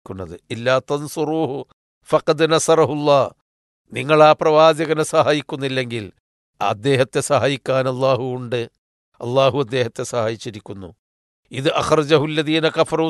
ക്കുന്നത് ഇല്ലാ തൻസുറൂഹു ഫഖദ് നസറഹുല്ലാ നിങ്ങൾ ആ പ്രവാചകനെ സഹായിക്കുന്നില്ലെങ്കിൽ അദ്ദേഹത്തെ സഹായിക്കാൻ അള്ളാഹു ഉണ്ട് അള്ളാഹു അദ്ദേഹത്തെ സഹായിച്ചിരിക്കുന്നു ഇത് അഖർജഹുല്ലദീന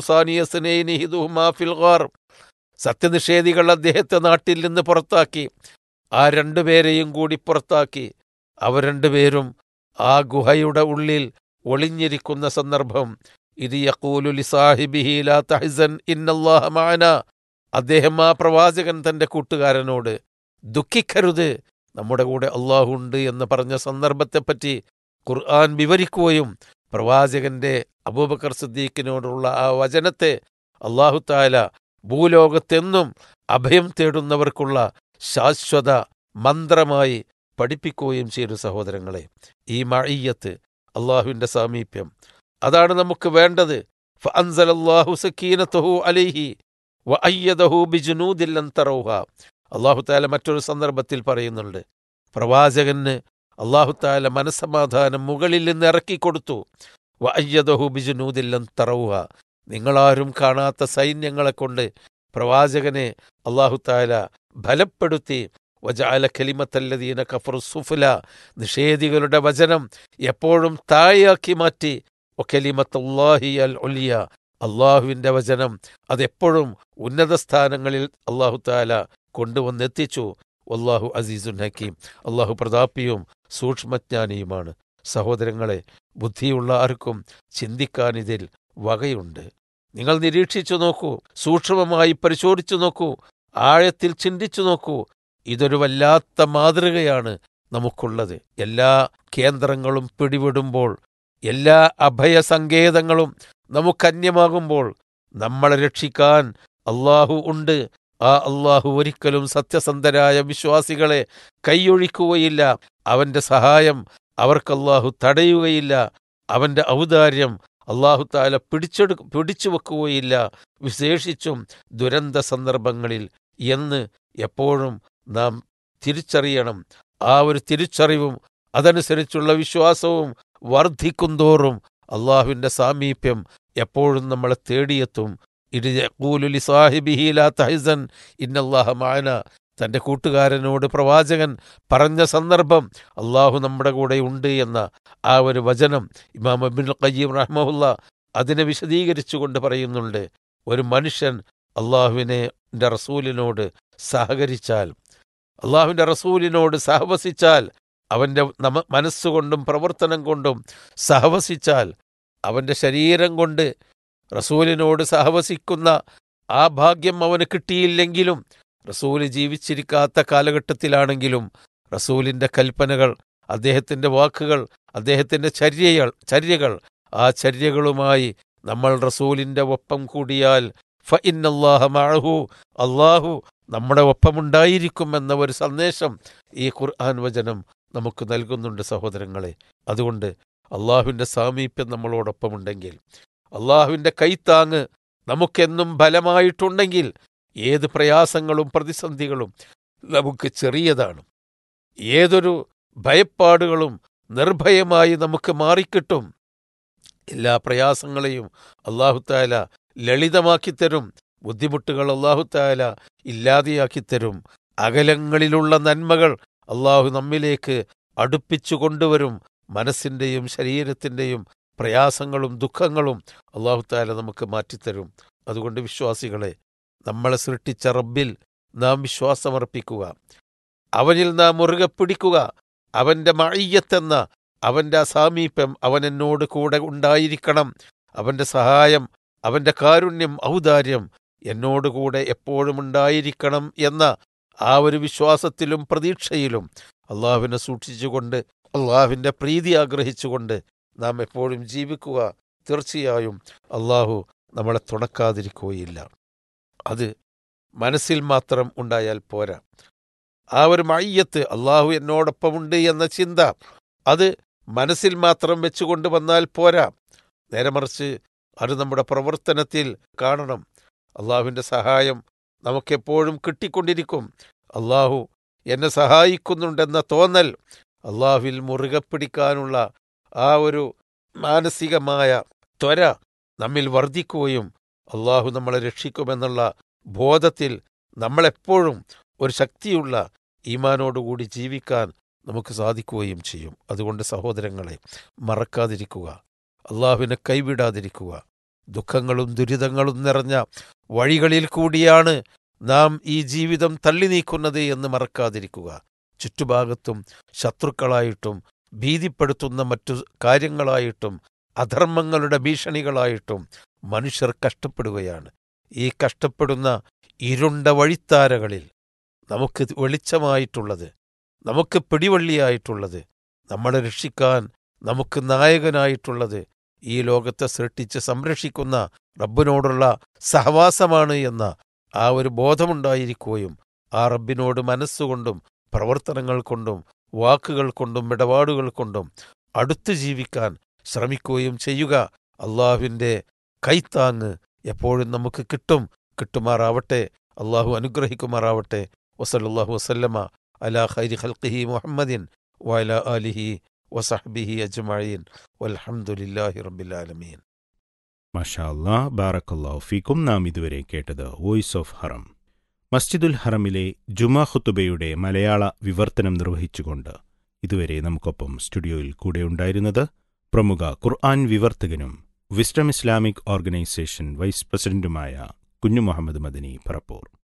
കഫറൂസാനിയസ്നേഹിദുഹുമാ ഫിൽ ഗാർ സത്യനിഷേധികൾ അദ്ദേഹത്തെ നാട്ടിൽ നിന്ന് പുറത്താക്കി ആ രണ്ടുപേരെയും കൂടി പുറത്താക്കി അവർ രണ്ടുപേരും ആ ഗുഹയുടെ ഉള്ളിൽ ഒളിഞ്ഞിരിക്കുന്ന സന്ദർഭം ഇത് യക്കൂലു ലിസാഹിബിഹി ലാ തഹ്സൻ ഇന്നല്ലാഹ മഅന അദ്ദേഹം ആ പ്രവാചകൻ തന്റെ കൂട്ടുകാരനോട് ദുഃഖിക്കരുത് നമ്മുടെ കൂടെ അള്ളാഹു ഉണ്ട് എന്ന് പറഞ്ഞ സന്ദർഭത്തെപ്പറ്റി ഖുർആൻ വിവരിക്കുകയും പ്രവാചകന്റെ അബൂബക്കർ സിദ്ദീഖിനോടുള്ള ആ വചനത്തെ അള്ളാഹു താല ഭൂലോകത്തെന്നും അഭയം തേടുന്നവർക്കുള്ള ശാശ്വത മന്ത്രമായി പഠിപ്പിക്കുകയും ചെയ്തു സഹോദരങ്ങളെ ഈ മഴയ്യത്ത് അള്ളാഹുവിന്റെ സാമീപ്യം അതാണ് നമുക്ക് വേണ്ടത് ഫഅൻസലല്ലാഹു സക്കീനത്തഹു അലൈഹി വഅയ്യദഹു ബിജുനൂദിൻ ലൻ തറൗഹ അള്ളാഹു താല മറ്റൊരു സന്ദർഭത്തിൽ പറയുന്നുണ്ട് പ്രവാചകന് അള്ളാഹു താല മനസ്സമാധാനം മുകളിൽ നിന്ന് ഇറക്കിക്കൊടുത്തു വഅയ്യദഹു ബിജുനൂദിൻ ലൻ തറൗഹ നിങ്ങളാരും കാണാത്ത സൈന്യങ്ങളെ കൊണ്ട് പ്രവാചകനെ അള്ളാഹു താല ബലപ്പെടുത്തി വജാല ഖലിമത്തല്ലദീന കഫറു സുഫുല നിഷേധികളുടെ വചനം എപ്പോഴും താഴെയാക്കി മാറ്റി ഒക്കലിമത്തല്ലാഹി അൽ ഒലിയ അള്ളാഹുവിന്റെ വചനം അതെപ്പോഴും ഉന്നത സ്ഥാനങ്ങളിൽ അള്ളാഹു താല കൊണ്ടുവന്നെത്തിച്ചു അള്ളാഹു അസീസുൻ ഹക്കീം അള്ളാഹു പ്രതാപിയും സൂക്ഷ്മജ്ഞാനിയുമാണ് സഹോദരങ്ങളെ ബുദ്ധിയുള്ള ആർക്കും ചിന്തിക്കാൻ ഇതിൽ വകയുണ്ട് നിങ്ങൾ നിരീക്ഷിച്ചു നോക്കൂ സൂക്ഷ്മമായി പരിശോധിച്ചു നോക്കൂ ആഴത്തിൽ ചിന്തിച്ചു നോക്കൂ ഇതൊരു വല്ലാത്ത മാതൃകയാണ് നമുക്കുള്ളത് എല്ലാ കേന്ദ്രങ്ങളും പിടിവിടുമ്പോൾ എല്ലാ അഭയസങ്കേതങ്ങളും നമുക്കന്യമാകുമ്പോൾ നമ്മളെ രക്ഷിക്കാൻ അള്ളാഹു ഉണ്ട് ആ അള്ളാഹു ഒരിക്കലും സത്യസന്ധരായ വിശ്വാസികളെ കൈയൊഴിക്കുകയില്ല അവന്റെ സഹായം അവർക്ക് അള്ളാഹു തടയുകയില്ല അവന്റെ ഔദാര്യം അള്ളാഹു താല പിടിച്ചെടു പിടിച്ചു വെക്കുകയില്ല വിശേഷിച്ചും ദുരന്ത സന്ദർഭങ്ങളിൽ എന്ന് എപ്പോഴും നാം തിരിച്ചറിയണം ആ ഒരു തിരിച്ചറിവും അതനുസരിച്ചുള്ള വിശ്വാസവും വർദ്ധിക്കുന്തോറും അള്ളാഹുവിന്റെ സാമീപ്യം എപ്പോഴും നമ്മളെ തേടിയെത്തും ഇടികൂലുലി സാഹിബിഹി ലാ തഹ്സൻ ഇന്നല്ലാഹ മാന തന്റെ കൂട്ടുകാരനോട് പ്രവാചകൻ പറഞ്ഞ സന്ദർഭം അള്ളാഹു നമ്മുടെ കൂടെ ഉണ്ട് എന്ന ആ ഒരു വചനം ഇമാം അബിൻ ഖയ്യീം റഹ്മുല്ല അതിനെ വിശദീകരിച്ചുകൊണ്ട് പറയുന്നുണ്ട് ഒരു മനുഷ്യൻ അള്ളാഹുവിനെ റസൂലിനോട് സഹകരിച്ചാൽ അള്ളാഹുവിന്റെ റസൂലിനോട് സഹവസിച്ചാൽ അവന്റെ നമ മനസ്സുകൊണ്ടും പ്രവർത്തനം കൊണ്ടും സഹവസിച്ചാൽ അവന്റെ ശരീരം കൊണ്ട് റസൂലിനോട് സഹവസിക്കുന്ന ആ ഭാഗ്യം അവന് കിട്ടിയില്ലെങ്കിലും റസൂല് ജീവിച്ചിരിക്കാത്ത കാലഘട്ടത്തിലാണെങ്കിലും റസൂലിന്റെ കൽപ്പനകൾ അദ്ദേഹത്തിന്റെ വാക്കുകൾ അദ്ദേഹത്തിന്റെ ചര്യകൾ ചര്യകൾ ആ ചര്യകളുമായി നമ്മൾ റസൂലിന്റെ ഒപ്പം കൂടിയാൽ ഫ ഇന്നല്ലാഹ മഅഹു അള്ളാഹു നമ്മുടെ ഒപ്പമുണ്ടായിരിക്കും എന്ന ഒരു സന്ദേശം ഈ ഖുർആൻ വചനം നമുക്ക് നൽകുന്നുണ്ട് സഹോദരങ്ങളെ അതുകൊണ്ട് അള്ളാഹുവിന്റെ സാമീപ്യം നമ്മളോടൊപ്പമുണ്ടെങ്കിൽ അള്ളാഹുവിന്റെ കൈത്താങ്ങ് നമുക്കെന്നും ബലമായിട്ടുണ്ടെങ്കിൽ ഏത് പ്രയാസങ്ങളും പ്രതിസന്ധികളും നമുക്ക് ചെറിയതാണ് ഏതൊരു ഭയപ്പാടുകളും നിർഭയമായി നമുക്ക് മാറിക്കിട്ടും എല്ലാ പ്രയാസങ്ങളെയും അള്ളാഹുത്താല ലളിതമാക്കിത്തരും ബുദ്ധിമുട്ടുകൾ അള്ളാഹുത്താല ഇല്ലാതെയാക്കിത്തരും അകലങ്ങളിലുള്ള നന്മകൾ അള്ളാഹു നമ്മിലേക്ക് അടുപ്പിച്ചു കൊണ്ടുവരും മനസ്സിന്റെയും ശരീരത്തിന്റെയും പ്രയാസങ്ങളും ദുഃഖങ്ങളും അള്ളാഹുത്താല നമുക്ക് മാറ്റിത്തരും അതുകൊണ്ട് വിശ്വാസികളെ നമ്മളെ സൃഷ്ടിച്ച റബ്ബിൽ നാം വിശ്വാസമർപ്പിക്കുക അവനിൽ നാം മുറുകെ പിടിക്കുക അവന്റെ മഴയ്യത്തെന്ന അവന്റെ അസാമീപ്യം അവൻ എന്നോട് കൂടെ ഉണ്ടായിരിക്കണം അവന്റെ സഹായം അവന്റെ കാരുണ്യം ഔദാര്യം എന്നോടുകൂടെ എപ്പോഴും ഉണ്ടായിരിക്കണം എന്ന ആ ഒരു വിശ്വാസത്തിലും പ്രതീക്ഷയിലും അള്ളാഹുവിനെ സൂക്ഷിച്ചുകൊണ്ട് അള്ളാഹുവിന്റെ പ്രീതി ആഗ്രഹിച്ചുകൊണ്ട് നാം എപ്പോഴും ജീവിക്കുക തീർച്ചയായും അള്ളാഹു നമ്മളെ തുണക്കാതിരിക്കുകയില്ല അത് മനസ്സിൽ മാത്രം ഉണ്ടായാൽ പോരാ ആ ഒരു മയ്യത്ത് അള്ളാഹു എന്നോടൊപ്പമുണ്ട് എന്ന ചിന്ത അത് മനസ്സിൽ മാത്രം വെച്ചുകൊണ്ട് വന്നാൽ പോരാ നേരെ മറിച്ച് അത് നമ്മുടെ പ്രവർത്തനത്തിൽ കാണണം അള്ളാഹുവിൻ്റെ സഹായം നമുക്കെപ്പോഴും കിട്ടിക്കൊണ്ടിരിക്കും അള്ളാഹു എന്നെ സഹായിക്കുന്നുണ്ടെന്ന തോന്നൽ അള്ളാഹുവിൽ മുറുകെ പിടിക്കാനുള്ള ആ ഒരു മാനസികമായ ത്വര നമ്മിൽ വർദ്ധിക്കുകയും അള്ളാഹു നമ്മളെ രക്ഷിക്കുമെന്നുള്ള ബോധത്തിൽ നമ്മളെപ്പോഴും ഒരു ശക്തിയുള്ള ഈമാനോടുകൂടി ജീവിക്കാൻ നമുക്ക് സാധിക്കുകയും ചെയ്യും അതുകൊണ്ട് സഹോദരങ്ങളെ മറക്കാതിരിക്കുക അള്ളാഹുവിനെ കൈവിടാതിരിക്കുക ദുഃഖങ്ങളും ദുരിതങ്ങളും നിറഞ്ഞ വഴികളിൽ കൂടിയാണ് നാം ഈ ജീവിതം തള്ളി നീക്കുന്നത് എന്ന് മറക്കാതിരിക്കുക ചുറ്റുഭാഗത്തും ശത്രുക്കളായിട്ടും ഭീതിപ്പെടുത്തുന്ന മറ്റു കാര്യങ്ങളായിട്ടും അധർമ്മങ്ങളുടെ ഭീഷണികളായിട്ടും മനുഷ്യർ കഷ്ടപ്പെടുകയാണ് ഈ കഷ്ടപ്പെടുന്ന ഇരുണ്ട വഴിത്താരകളിൽ നമുക്ക് വെളിച്ചമായിട്ടുള്ളത് നമുക്ക് പിടിവള്ളിയായിട്ടുള്ളത് നമ്മളെ രക്ഷിക്കാൻ നമുക്ക് നായകനായിട്ടുള്ളത് ഈ ലോകത്തെ സൃഷ്ടിച്ച് സംരക്ഷിക്കുന്ന റബ്ബിനോടുള്ള സഹവാസമാണ് എന്ന ആ ഒരു ബോധമുണ്ടായിരിക്കുകയും ആ റബ്ബിനോട് മനസ്സുകൊണ്ടും പ്രവർത്തനങ്ങൾ കൊണ്ടും വാക്കുകൾ കൊണ്ടും ഇടപാടുകൾ കൊണ്ടും അടുത്തു ജീവിക്കാൻ ശ്രമിക്കുകയും ചെയ്യുക അള്ളാഹുവിൻ്റെ കൈത്താങ്ങ് എപ്പോഴും നമുക്ക് കിട്ടും കിട്ടുമാറാവട്ടെ അള്ളാഹു അനുഗ്രഹിക്കുമാറാവട്ടെ വസല്ലാഹു വസല്ലമ അലാ ഖൈരി ഖൽഖിഹി മുഹമ്മദിൻ വഅലാ ആലിഹി വസഹ്ബിഹി അജ്മഈൻ വൽഹംദുലില്ലാഹി റബ്ബിൽ ആലമീൻ മഷാ അല്ലാ ബാറക്കല്ലാഹു ഫീക്കും നാം ഇതുവരെ കേട്ടത് വോയിസ് ഓഫ് ഹറം മസ്ജിദുൽ ഹറമിലെ ജുമാ ഖുത്തുബയുടെ മലയാള വിവർത്തനം നിർവഹിച്ചുകൊണ്ട് ഇതുവരെ നമുക്കൊപ്പം സ്റ്റുഡിയോയിൽ കൂടെയുണ്ടായിരുന്നത് പ്രമുഖ ഖുർആൻ വിവർത്തകനും വിസ്ഡം ഇസ്ലാമിക് ഓർഗനൈസേഷൻ വൈസ് പ്രസിഡന്റുമായ കുഞ്ഞു മുഹമ്മദ് മദനി പറപ്പൂർ